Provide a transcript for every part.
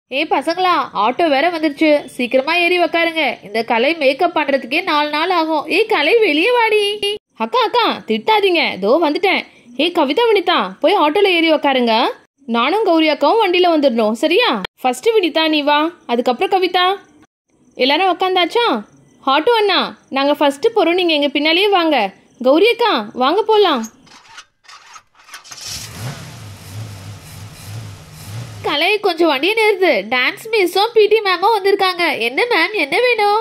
ஏய் பசங்களா ஆட்டோ வேற வந்துருச்சு சீக்கிரமா ஏறி உக்காருங்க இந்த கலை மேக்கப் பண்றதுக்கே நாலு நாள் ஆகும் ஏய் கலை வெளியே வாடி அக்கா அக்கா திட்டாதீங்க தோ வந்துட்டேன் ஏய் கவிதா வினிதா போய் ஆட்டோல ஏறி உக்காருங்க நானும் கௌரி அக்காவும் வண்டியில வந்துடணும் சரியா ஃபர்ஸ்ட் வினிதா நீ வா அதுக்கப்புறம் கவிதா எல்லாரும் உக்காந்தாச்சா ஆட்டோ அண்ணா நாங்க ஃபர்ஸ்ட் போறோம் நீங்க எங்க பின்னாலேயே வாங்க கௌரி அக்கா வாங்க போலாம் கலை கொஞ்சம் வண்டியை நிறுத்து டான்ஸ் மிஸ்ஸும் பிடி மேமும் வந்திருக்காங்க என்ன மேம் என்ன வேணும்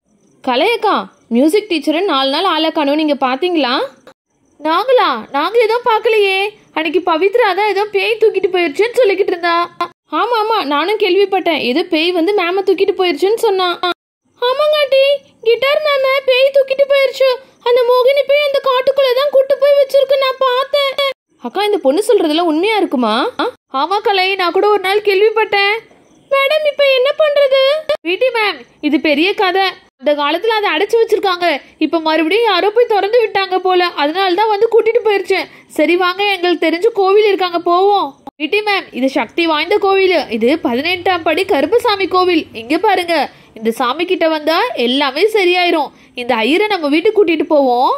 கலை அக்கா மியூசிக் டீச்சரும் நாலு நாள் ஆளை காணும் நீங்க பாத்தீங்களா நாங்களா நாங்க எதுவும் பார்க்கலையே அன்னைக்கு பவித்ரா தான் ஏதோ பேய் தூக்கிட்டு போயிருச்சுன்னு சொல்லிக்கிட்டு இருந்தா ஆமா ஆமா நானும் கேள்விப்பட்டேன் ஏதோ பேய் வந்து மேம தூக்கிட்டு போயிருச்சுன்னு சொன்னான் ஆமாங்காட்டி கிட்டார் மேம பேய் தூக்கிட்டு போயிருச்சு அந்த மோகினி பேய் அந்த காட்டுக்குள்ள தான் கூட்டு போய் வச்சிருக்கு நான் பார்த்தேன் அக்கா இந்த பொண்ணு சொல்றதெல்லாம் உண்மையா இருக்குமா ஆமா கலை நான் கூட ஒரு நாள் கேள்விப்பட்டேன் மேடம் இப்ப என்ன பண்றது பிடி மேம் இது பெரிய கதை அந்த காலத்துல அதை அடைச்சு வச்சிருக்காங்க இப்ப மறுபடியும் யாரோ போய் திறந்து விட்டாங்க போல அதனால தான் வந்து கூட்டிட்டு போயிருச்சேன் சரி வாங்க எங்களுக்கு தெரிஞ்ச கோவில் இருக்காங்க போவோம் பிடி மேம் இது சக்தி வாய்ந்த கோவில் இது பதினெட்டாம் படி கருப்பசாமி கோவில் இங்க பாருங்க இந்த சாமி கிட்ட வந்தா எல்லாமே சரியாயிரும் இந்த ஐயரை நம்ம வீட்டுக்கு கூட்டிட்டு போவோம்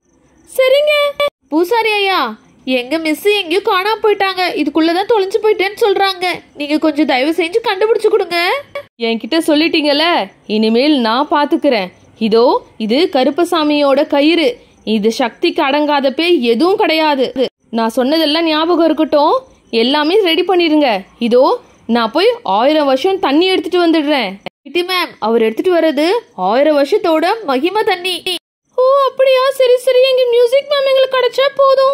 சரிங்க பூசாரி ஐயா எங்க மிஸ் எங்கேயோ காணாம போயிட்டாங்க இதுக்குள்ளதான் தொலைஞ்சு போயிட்டேன்னு சொல்றாங்க நீங்க கொஞ்சம் தயவு செஞ்சு கண்டுபிடிச்சு கொடுங்க என்கிட்ட சொல்லிட்டீங்கல்ல இனிமேல் நான் பாத்துக்கிறேன் இதோ இது கருப்பசாமியோட கயிறு இது சக்திக்கு அடங்காத பேய் எதுவும் கிடையாது நான் சொன்னதெல்லாம் ஞாபகம் இருக்கட்டும் எல்லாமே ரெடி பண்ணிருங்க இதோ நான் போய் ஆயிரம் வருஷம் தண்ணி எடுத்துட்டு வந்துடுறேன் பிடி மேம் அவர் எடுத்துட்டு வர்றது ஆயிரம் வருஷத்தோட மகிமை தண்ணி ஓ அப்படியா சரி சரி எங்க மியூசிக் மேம் எங்களுக்கு கிடைச்சா போதும்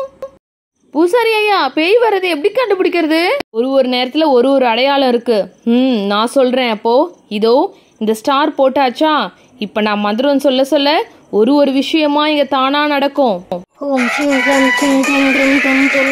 பூசாரி ஐயா பேய் வர்றது எப்படி கண்டுபிடிக்கிறது ஒரு ஒரு நேரத்துல ஒரு ஒரு அடையாளம் இருக்கு ம் நான் சொல்றேன் அப்போ இதோ இந்த ஸ்டார் போட்டாச்சா இப்ப நான் மந்திரம் சொல்ல சொல்ல ஒரு ஒரு விஷயமா இங்க தானா நடக்கும் ஓம் சிங் ரம் சிங் ரம் ரம் ரம் ரம்.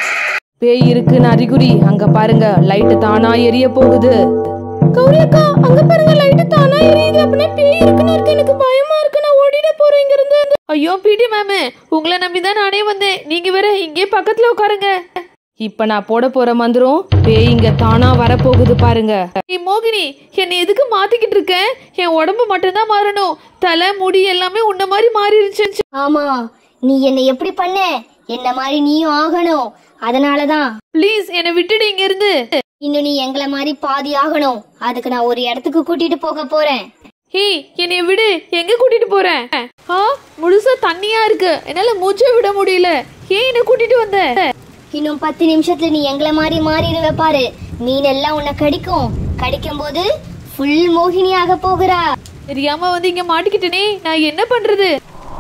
பேய் இருக்குன்னு அறிகுறி அங்க பாருங்க லைட் தானா எரிய போகுது கௌரி அக்கா அங்க பாருங்க லைட் தானா எரியுது அப்படின்னா பேய் இருக்குன்னு இருக்கு எனக்கு பயமா இருக்கு நான் ஓடிட போறேன் இங்க இருந்து ஐயோ பிடி மேம் உங்களை நம்பி தான் நானே வந்தேன் நீங்க வேற இங்கே பக்கத்துல உட்காருங்க இப்ப நான் போட போற மந்திரம் பேய் இங்க தானா வரப்போகுது பாருங்க ஏய் மோகினி என்னை எதுக்கு மாத்திக்கிட்டு இருக்க என் உடம்பு மட்டும்தான் மாறணும் தலை முடி எல்லாமே உன்ன மாதிரி மாறிடுச்சு ஆமா நீ என்னை எப்படி பண்ண என்ன மாதிரி நீயும் ஆகணும் அதனாலதான் ப்ளீஸ் என்னை விட்டுடு இங்க இருந்து இன்னும் நீ எங்களை மாதிரி பாதி ஆகணும் அதுக்கு நான் ஒரு இடத்துக்கு கூட்டிட்டு போக போறேன் ஏய் என்னைய விடு எங்க கூட்டிட்டு போற ஆ முழுசா தண்ணியா இருக்கு என்னால மூச்சே விட முடியல ஏன் என்ன கூட்டிட்டு வந்த இன்னும் பத்து நிமிஷத்துல நீ எங்களை மாதிரி மாறிடுவ பாரு மீன் எல்லாம் உன்னை கடிக்கும் கடிக்கும் போது ஃபுல் மோகினி ஆக போகிறா தெரியாம வந்து இங்க மாட்டிக்கிட்டனே நான் என்ன பண்றது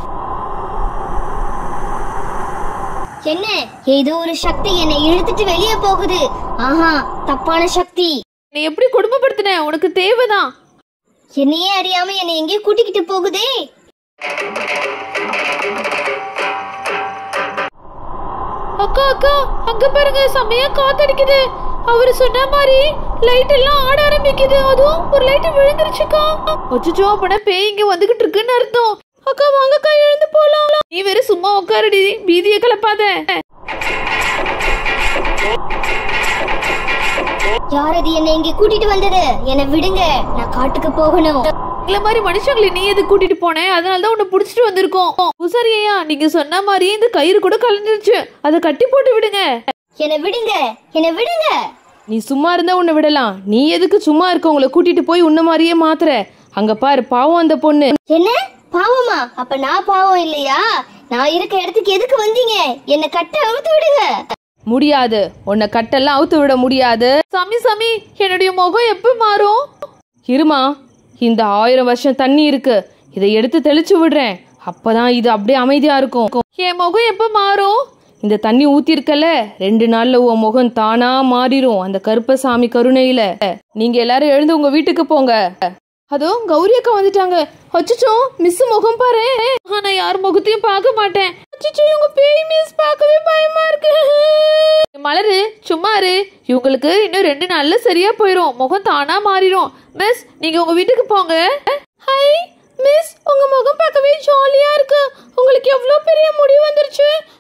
என்ன ஏதோ ஒரு சக்தி என்னை இழுத்துட்டு வெளியே போகுது ஆஹா தப்பான சக்தி நீ எப்படி குடும்பப்படுத்தின உனக்கு தேவைதான் என்னையே அறியாம என்னை எங்கேயோ கூட்டிக்கிட்டு போகுதே அக்கா அக்கா அங்க பாருங்க செமையா காத்தடிக்குது அவரு சொன்ன மாதிரி லைட் எல்லாம் ஆட ஆரம்பிக்குது அதுவும் ஒரு லைட் விழுந்துருச்சுக்கா அச்சோ அப்பனா பேய் இங்க வந்துகிட்டு இருக்குன்னு அர்த்தம் அக்கா வாங்கக்கா எழுந்து போலாம் நீ வேற சும்மா உட்காருடி பீதிய கலப்பாத யார் அது என்னை இங்க கூட்டிட்டு வந்தது என்னை விடுங்க நான் காட்டுக்கு போகணும் இந்த மாதிரி மனுஷங்களை நீ எது கூட்டிட்டு போனேன் அதனால தான் உன்னை புடிச்சிட்டு வந்திருக்கோம் பூசாரி ஐயா நீங்க சொன்ன மாதிரியே இந்த கயிறு கூட கலைஞ்சிருச்சு அதை கட்டி போட்டு விடுங்க என்னை விடுங்க என்னை விடுங்க நீ சும்மா இருந்தா உன்னை விடலாம் நீ எதுக்கு சும்மா இருக்கவங்கள கூட்டிட்டு போய் உன்ன மாதிரியே மாத்துற அங்க பாரு பாவம் அந்த பொண்ணு என்ன பாவமா அப்ப நான் பாவம் இல்லையா நான் இருக்க இடத்துக்கு எதுக்கு வந்தீங்க என்னை கட்ட அவுத்து விடுங்க முடியாது உன்னை கட்டெல்லாம் அவுத்து விட முடியாது சாமி சாமி என்னுடைய முகம் எப்ப மாறும் இருமா இந்த ஆயிரம் வருஷம் தண்ணி இருக்கு இதை எடுத்து தெளிச்சு விடுறேன் அப்பதான் இது அப்படியே அமைதியா இருக்கும் என் முகம் எப்ப மாறும் இந்த தண்ணி ஊத்திருக்கல ரெண்டு நாள்ல உன் முகம் தானா மாறிடும் அந்த கருப்பசாமி கருணையில நீங்க எல்லாரும் எழுந்து உங்க வீட்டுக்கு போங்க அதோ கௌரி அக்கா வந்துட்டாங்க அச்சச்சோ மிஸ் முகம் பாரு நான் யார் முகத்தையும் பார்க்க மாட்டேன் அச்சச்சோ இவங்க பேய் மிஸ் பார்க்கவே பயமா இருக்கு மலரு சும்மா இரு இவங்களுக்கு இன்னும் ரெண்டு நாள்ல சரியா போயிரும் முகம் தானா மாறிடும் மிஸ் நீங்க உங்க வீட்டுக்கு போங்க ஹாய் மிஸ் உங்க முகம் பார்க்கவே ஜாலியா இருக்கு உங்களுக்கு எவ்வளவு பெரிய முடி வந்துருச்சு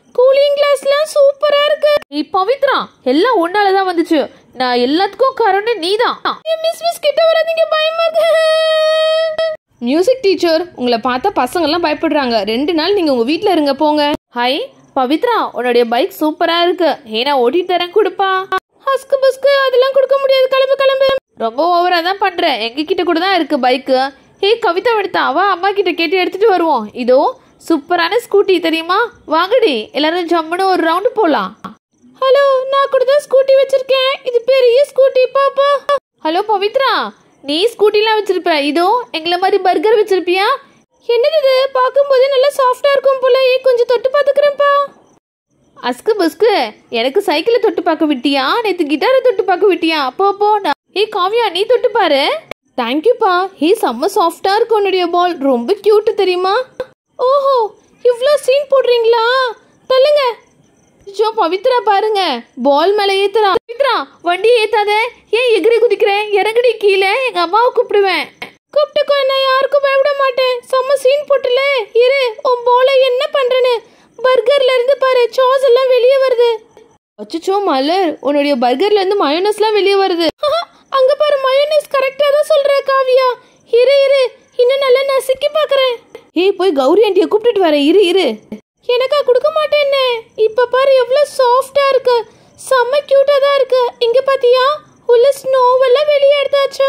கூலிங் கிளாஸ்லாம் சூப்பரா இருக்கு நீ பவித்ரா எல்லாம் உன்னால தான் வந்துச்சு நான் எல்லாத்துக்கும் காரணம் நீதான் மிஸ் மிஸ் கிட்ட வராதீங்க பயமா இருக்கு மியூசிக் டீச்சர் உங்களை பார்த்தா பசங்கெல்லாம் பயப்படுறாங்க ரெண்டு நாள் நீங்கள் உங்கள் வீட்டில் இருங்க போங்க ஹாய் பவித்ரா உன்னுடைய பைக் சூப்பரா இருக்கு ஏன்னா ஓட்டிட்டு தரேன் கொடுப்பா ஹஸ்கு பஸ்கு அதெல்லாம் கொடுக்க முடியாது கிளம்பு கிளம்பு ரொம்ப ஓவரா தான் பண்ற எங்க கிட்ட கூட தான் இருக்கு பைக்கு ஹே கவிதா எடுத்தா அவ அம்மா கிட்ட கேட்டு எடுத்துட்டு வருவோம் இதோ சூப்பரான ஸ்கூட்டி தெரியுமா வாங்கடி எல்லாரும் ஜம்முன்னு ஒரு ரவுண்டு போலாம் ஹலோ நான் கூட தான் ஸ்கூட்டி வச்சிருக்கேன் இது பெரிய ஸ்கூட்டி பாப்பா ஹலோ பவித்ரா நீ ஸ்கூட்டிலாம் வச்சிருப்ப இதோ எங்களை மாதிரி பர்கர் வச்சிருப்பியா என்னது இது பார்க்கும்போது நல்லா சாஃப்டா இருக்கும் போல ஏய், கொஞ்சம் தொட்டு பார்த்துக்கிறேன்ப்பா அஸ்கு பஸ்கு எனக்கு சைக்கிளை தொட்டு பார்க்க விட்டியா நேத்து கிட்டாரை தொட்டு பார்க்க விட்டியா போ போ நான் ஏய் காவ்யா நீ தொட்டு பாரு தேங்க்யூப்பா ஏய் செம்ம சாஃப்டா இருக்கும் உன்னுடைய பால் ரொம்ப கியூட் தெரியுமா ஓஹோ இவ்வளோ சீன் போடுறீங்களா தள்ளுங்க ஜோ பவித்ரா பாருங்க பால் மேல ஏத்துறா பவித்ரா வண்டி ஏத்தாத ஏன் எகிரி குதிக்கிறேன் இறங்குடி கீழே எங்க அம்மாவை கூப்பிடுவேன் கூப்பிட்டுக்கோ நான் யாருக்கும் பயப்பட மாட்டேன் செம்ம சீன் போட்டுல இரு உன் பாலை என்ன பண்றேன்னு பர்கர்ல இருந்து பாரு சாஸ் எல்லாம் வெளியே வருது அச்சச்சோ மலர் உன்னுடைய பர்கர்ல இருந்து மயோனஸ்லாம் வெளியே வருது அங்க பாரு மயோனஸ் கரெக்டா தான் சொல்ற காவியா இரு இரு இன்னும் நல்லா நசுக்கி பாக்குறேன் ஏய் போய் கௌரி ஆண்டியை கூப்பிட்டுட்டு வரேன் இரு இரு எனக்கா கொடுக்க மாட்டேன்னு இப்ப பாரு எவ்வளவு சாஃப்டா இருக்கு செம்ம கியூட்டா தான் இருக்கு இங்க பாத்தியா உள்ள ஸ்னோவெல்லாம் வெளியே எடுத்தாச்சு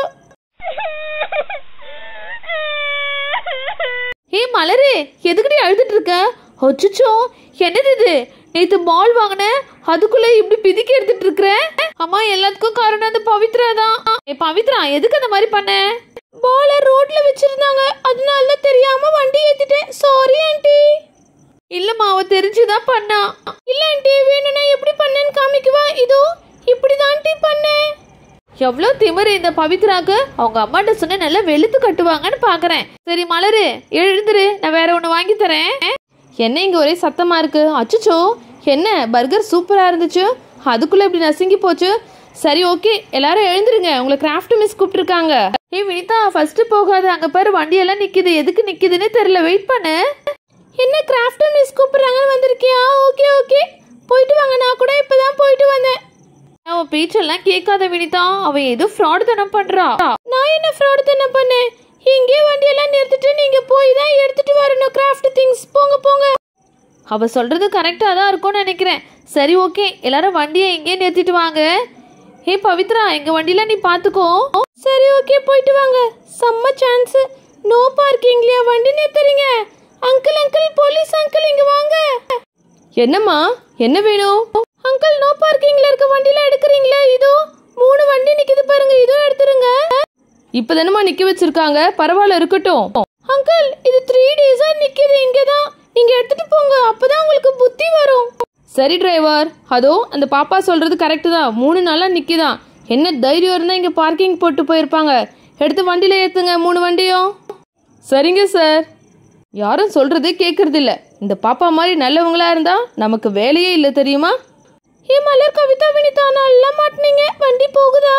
ஏய் மலரு எதுக்குடி அழுதுட்டு இருக்க அச்சச்சோ என்னது இது நேத்து பால் வாங்கினேன் அதுக்குள்ள இப்படி பிதிக்கி எடுத்துட்டு இருக்கிற அம்மா எல்லாத்துக்கும் காரணம் அந்த பவித்ரா தான் ஏ பவித்ரா எதுக்கு அந்த மாதிரி பண்ண பால ரோட்ல வச்சிருந்தாங்க அதனால தான் தெரியாம வண்டி ஏத்திட்டேன் சாரி ஆண்டி இல்லம்மா அவ தெரிஞ்சுதான் பண்ணா இல்ல ஆண்டி வேணும்னா எப்படி பண்ணேன்னு காமிக்குவா இதோ இப்படிதான் ஆண்டி பண்ணேன் எவ்வளோ திமிரு இந்த பவித்ராக்கு அவங்க அம்மாட்ட சொன்ன நல்லா வெளுத்து கட்டுவாங்கன்னு பாக்குறேன் சரி மலரு எழுந்துரு நான் வேற ஒன்று வாங்கி தரேன் என்ன இங்கே ஒரே சத்தமாக இருக்கு அச்சச்சோ என்ன பர்கர் சூப்பராக இருந்துச்சு அதுக்குள்ளே இப்படி நசுங்கி போச்சு சரி ஓகே எல்லாரும் எழுந்துருங்க உங்களை கிராஃப்ட் மிஸ் கூப்பிட்டுருக்காங்க ஏய் வினிதா ஃபர்ஸ்ட் போகாத அங்க பாரு வண்டி எல்லாம் நிக்குது எதுக்கு நிக்குதுன்னு தெரியல வெயிட் பண்ணு என்ன கிராஃப்ட் மிஸ் கூப்பிடுறாங்கன்னு வந்திருக்கியா ஓகே ஓகே போயிட்டு வாங்க நான் கூட இப்பதான் போயிட்டு வந்தேன் அவன் பேச்செல்லாம் கேட்காத வினிதா அவன் ஏதோ ஃப்ராட் தனம் பண்றா நான் என்ன ஃப்ராட் தனம் பண்ணேன் இங்கே வண்டி எல்லாம் நிறுத்திட்டு நீங்க போய் தான் எடுத்துட்டு வரணும் கிராஃப்ட் திங்ஸ் போங்க போங்க அவ சொல்றது கரெக்டா தான் இருக்கும்னு நினைக்கிறேன் சரி ஓகே எல்லாரும் வண்டியை இங்கே நிறுத்திட்டு வாங்க ஹே பவித்ரா எங்க வண்டியில நீ பாத்துக்கோ சரி ஓகே போயிட்டு வாங்க செம்ம சான்ஸ் நோ பார்க்கிங்லயா வண்டி நிறுத்துறீங்க அங்கிள் அங்கிள் போலீஸ் அங்கிள் இங்க வாங்க என்னம்மா என்ன வேணும் அங்கிள் நோ பார்க்கிங்ல இருக்க வண்டியில எடுக்கிறீங்களா இதோ மூணு வண்டி நிக்குது பாருங்க இதோ எடுத்துருங்க இப்போ தானம்மா நிற்க வச்சிருக்காங்க பரவாயில்ல இருக்கட்டும் அங்கிள் இது த்ரீ டேஸா நிக்குது இங்கதான் நீங்க எடுத்துட்டு போங்க அப்பதான் உங்களுக்கு புத்தி வரும் சரி டிரைவர் அதோ அந்த பாப்பா சொல்றது கரெக்டு தான் மூணு நாளாக நிற்கிதான் என்ன தைரியம் இருந்தால் இங்கே பார்க்கிங் போட்டு போயிருப்பாங்க எடுத்து வண்டியில் ஏற்றுங்க மூணு வண்டியும் சரிங்க சார் யாரும் சொல்றதே கேட்கறது இல்ல இந்த பாப்பா மாதிரி நல்லவங்களா இருந்தா நமக்கு வேலையே இல்லை தெரியுமா ஏ மலர் கவிதா வினிதா நல்லா மாட்டினீங்க வண்டி போகுதா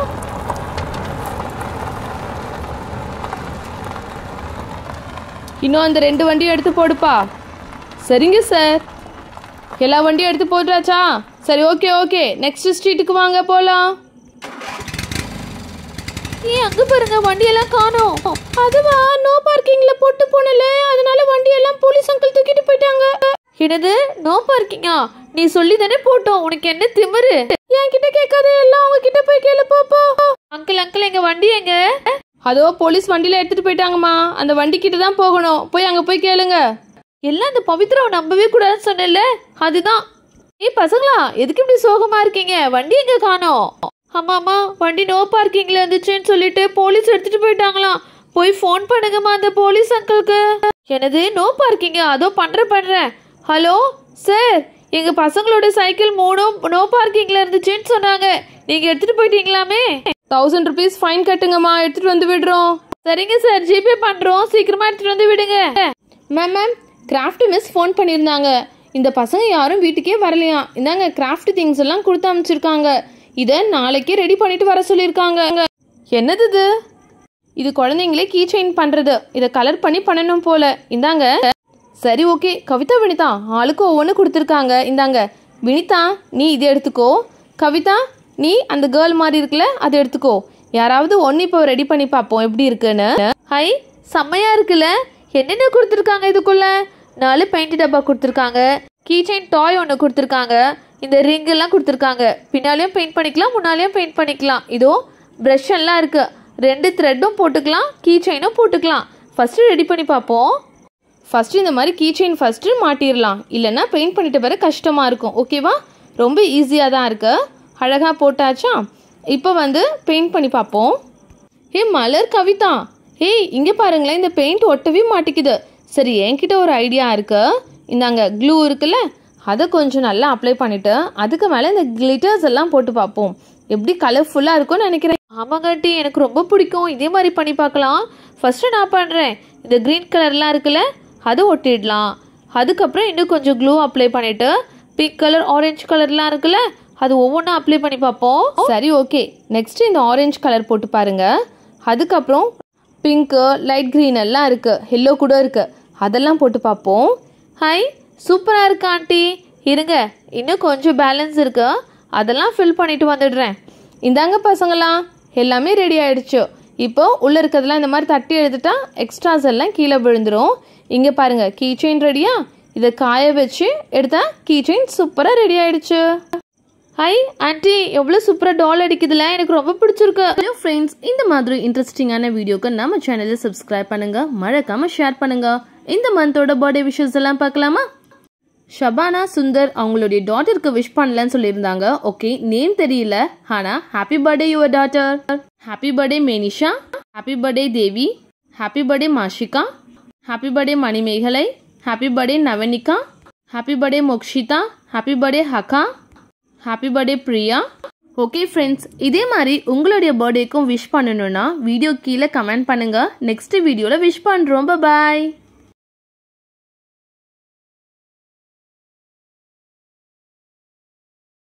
இன்னும் அந்த ரெண்டு வண்டியும் எடுத்து போடுப்பா சரிங்க சார் எல்லா வண்டியும் எடுத்து போட்டாச்சா சரி ஓகே ஓகே நெக்ஸ்ட் ஸ்ட்ரீட்டுக்கு வாங்க போலாம் ஏ அங்க பாருங்க வண்டி எல்லாம் காணோம் அதுவா நோ பார்க்கிங்ல போட்டு போனல அதனால வண்டி எல்லாம் போலீஸ் அங்கிள் தூக்கிட்டு போயிட்டாங்க என்னது நோ பார்க்கிங்கா நீ சொல்லி தானே போட்டோம் உனக்கு என்ன திமிரு என்கிட்ட கேட்காத எல்லாம் அவங்க கிட்ட போய் கேளு போப்போ அங்கிள் அங்கிள் எங்க வண்டி எங்க அதோ போலீஸ் வண்டியில எடுத்துட்டு போயிட்டாங்கம்மா அந்த வண்டி கிட்ட தான் போகணும் போய் அங்க போய் கேளுங்க எல்லாம் இந்த பவித்ராவை நம்பவே கூடாதுன்னு சொன்னேன்ல அதுதான் ஏய் பசங்களா எதுக்கு இப்படி சோகமா இருக்கீங்க வண்டி எங்க காணோம் ஆமாம்மா வண்டி நோ பார்க்கிங்ல இருந்துச்சுன்னு சொல்லிட்டு போலீஸ் எடுத்துட்டு போயிட்டாங்களாம் போய் ஃபோன் பண்ணுங்கம்மா அந்த போலீஸ் அங்கிளுக்கு எனது நோ பார்க்கிங்க அதோ பண்றேன் பண்றேன் ஹலோ சார் எங்க பசங்களோட சைக்கிள் மூணும் நோ பார்க்கிங்ல இருந்துச்சுன்னு சொன்னாங்க நீங்க எடுத்துட்டு போயிட்டீங்களாமே தௌசண்ட் ருபீஸ் ஃபைன் கட்டுங்கம்மா எடுத்துட்டு வந்து விடுறோம் சரிங்க சார் ஜிபே பண்றோம் சீக்கிரமா எடுத்துட்டு வந்து விடுங்க ma'am ma'am craft miss phone பண்ணியிருந்தாங்க இந்த பசங்க யாரும் வீட்டுக்கே வரலையாம் இந்தாங்க கிராஃப்ட் திங்ஸ் எல்லாம் கொடுத்து அமைச்சிருக்காங்க இதை நாளைக்கே ரெடி பண்ணிட்டு வர சொல்லியிருக்காங்க என்னது இது இது குழந்தைங்களே கீ செயின் பண்ணுறது இதை கலர் பண்ணி பண்ணணும் போல இந்தாங்க சரி ஓகே கவிதா வினிதா ஆளுக்கு ஒவ்வொன்று கொடுத்துருக்காங்க இந்தாங்க வினிதா நீ இதை எடுத்துக்கோ கவிதா நீ அந்த கேர்ள் மாதிரி இருக்குல்ல அதை எடுத்துக்கோ யாராவது ஒன்று இப்போ ரெடி பண்ணி பார்ப்போம் எப்படி இருக்குன்னு ஹை செம்மையா இருக்குல்ல என்னென்ன கொடுத்துருக்காங்க இதுக்குள்ள நாலு பெயிண்ட் டப்பா கொடுத்துருக்காங்க கீச்சைன் டாய் ஒன்று கொடுத்துருக்காங்க இந்த ரிங் எல்லாம் கொடுத்துருக்காங்க பின்னாலையும் பெயிண்ட் பண்ணிக்கலாம் முன்னாலையும் பெயிண்ட் பண்ணிக்கலாம் இதோ ப்ரஷ் எல்லாம் இருக்கு ரெண்டு த்ரெட்டும் போட்டுக்கலாம் கீ செயினும் போட்டுக்கலாம் ஃபர்ஸ்ட் ரெடி பண்ணி பார்ப்போம் ஃபஸ்ட்டு இந்த மாதிரி கீ செயின் ஃபஸ்ட்டு மாட்டிடலாம் இல்லைன்னா பெயிண்ட் பண்ணிட்ட பிறகு கஷ்டமாக இருக்கும் ஓகேவா ரொம்ப ஈஸியாக தான் இருக்கு அழகாக போட்டாச்சா இப்போ வந்து பெயிண்ட் பண்ணி பார்ப்போம் ஏ மலர் கவிதா ஏய் இங்கே பாருங்களேன் இந்த பெயிண்ட் ஒட்டவே மாட்டேங்குது சரி என்கிட்ட ஒரு ஐடியா இருக்கு இந்தாங்க க்ளூ இருக்குல்ல அதை கொஞ்சம் நல்லா அப்ளை பண்ணிட்டு அதுக்கு மேலே இந்த கிளிட்டர்ஸ் எல்லாம் போட்டு பார்ப்போம் எப்படி கலர்ஃபுல்லாக இருக்கும்னு நினைக்கிறேன் ஆமாங்காட்டி எனக்கு ரொம்ப பிடிக்கும் இதே மாதிரி பண்ணி பார்க்கலாம் ஃபர்ஸ்ட் நான் பண்ணுறேன் இந்த க்ரீன் கலர்லாம் இருக்குல்ல அதை ஒட்டிடலாம் அதுக்கப்புறம் இன்னும் கொஞ்சம் க்ளூ அப்ளை பண்ணிட்டு பிங்க் கலர் ஆரஞ்சு கலர்லாம் இருக்குல்ல அது ஒவ்வொன்றா அப்ளை பண்ணி பார்ப்போம் சரி ஓகே நெக்ஸ்ட் இந்த ஆரஞ்சு கலர் போட்டு பாருங்க அதுக்கப்புறம் பிங்க்கு லைட் green எல்லாம் இருக்கு எல்லோ கூட இருக்கு அதெல்லாம் போட்டு பார்ப்போம் ஹை சூப்பராக இருக்கு ஆண்டி இருங்க இன்னும் கொஞ்சம் பேலன்ஸ் இருக்கு அதெல்லாம் ஃபில் பண்ணிட்டு வந்துடுறேன் இந்தாங்க பசங்களா எல்லாமே ரெடி ஆயிடுச்சு இப்போ உள்ள இருக்கிறதெல்லாம் இந்த மாதிரி தட்டி எடுத்துட்டா எக்ஸ்ட்ராஸ் எல்லாம் கீழே விழுந்துரும் இங்க பாருங்க கீ செயின் ரெடியா இதை காய வச்சு எடுத்தா கீ செயின் சூப்பரா ரெடி ஆயிடுச்சு ஹை ஆண்டி எவ்வளோ சூப்பராக டால் அடிக்குதுல எனக்கு ரொம்ப பிடிச்சிருக்கு ஹலோ ஃப்ரெண்ட்ஸ் இந்த மாதிரி இன்ட்ரெஸ்டிங்கான வீடியோக்கு நம்ம சேனலை சப்ஸ்கிரைப் பண்ணுங்க மறக்காம ஷேர் பண்ணுங்க இந்த மந்தோட பர்த்டே விஷஸ் எல்லாம் பார்க்கலாமா ஷபானா சுந்தர் அவங்களுடைய டாட்டருக்கு விஷ் பண்ணலன்னு சொல்லியிருந்தாங்க ஓகே நேம் தெரியல ஆனா happy birthday your daughter happy birthday Menisha happy birthday Devi happy birthday Mashika happy birthday Manimegalai happy birthday Navanika happy birthday Mokshitha happy birthday ஹகா happy birthday Priya okay friends இதே மாதிரி உங்களுடைய பர்த்டேக்கும் விஷ் பண்ணணும்னா வீடியோ கீழே கமெண்ட் பண்ணுங்க நெக்ஸ்ட் வீடியோவில் விஷ் பண்ணுறோம் பாய்